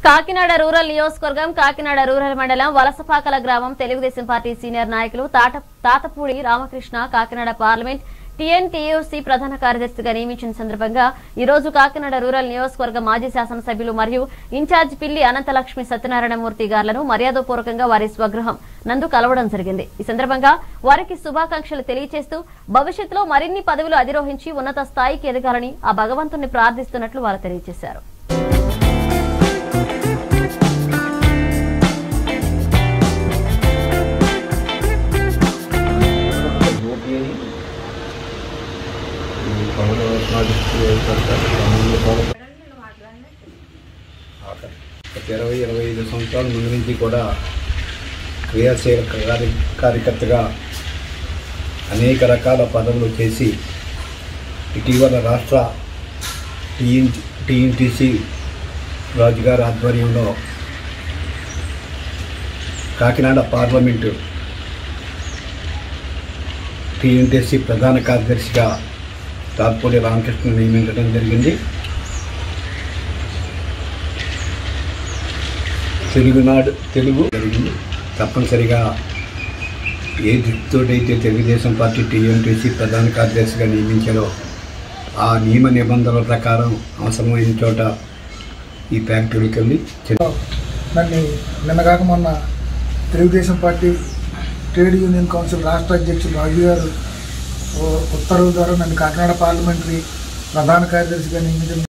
Kakinada rural నియోజకవర్గం Kakinada rural మండలం వలసపాకల గ్రామం తెలుగుదేశం పార్టీ సీనియర్ నాయకులు తాట తాతపూడి రామకృష్ణ కాకినాడ పార్లమెంట్ టీఎన్టీయూసీ ప్రధాన కార్యదర్శిగా నియమించిన సందర్భంగా ఈ రోజు కాకినాడ రూరల్ నియోజకవర్గ మాజీ శాసనసభ్యులు మరియు ఇన్ఛార్జ్ పిల్లి అనంతలక్ష్మి సత్యనారాయణమూర్తి గారులను మర్యాదపూర్వకంగా వారి స్వగృహం నందు కలవడం జరిగింది ఈ సందర్భంగా వారికి శుభాకాంక్షలు తెలియజేస్తూ భవిష్యత్తులో మరిన్ని పదవులు అధిరోహించి ఉన్నత స్థాయికి ఎదగాలని ఆ భగవంతుణ్ణి ప్రార్థిస్తున్నట్లు వారు తెలియజేశారు యూపీఐ ఈ పవన్ ప్రాజెక్టు కడతారు. గ్రామంలో పవన్ గత ఇరవై ఇరవై ఐదు సంవత్సరాల ముందు నుంచి కూడా క్రియాశీల కార్య కార్యకర్తగా అనేక రకాల పదవులు చేసి ఇటీవల రాష్ట్ర టీఎన్ టీఎన్టీసీ రాజుగారి ఆధ్వర్యంలో కాకినాడ పార్లమెంటు టీఎన్టీసీ ప్రధాన కార్యదర్శిగా తాత్పూడి రామకృష్ణ నియమించడం జరిగింది తెలుగునాడు తెలుగు జరిగింది తప్పనిసరిగా ఏ దృష్టితోటైతే తెలుగుదేశం పార్టీ టీఎంటీసీ ప్రధాన కార్యదర్శిగా నియమించారో ఆ నియమ నిబంధనల ప్రకారం అవసరమైన చోట ఈ ఫ్యాక్టరీకి వెళ్ళి చిన్న నన్ను నిన్నగాక మొన్న Telugu Desam party trade union council రాష్ట్ర అధ్యక్షులు రాజు గారు ఓ ఉత్తర్వుల ద్వారా నన్ను కాకినాడ పార్లమెంటరీ ప్రధాన కార్యదర్శిగా నియమించడం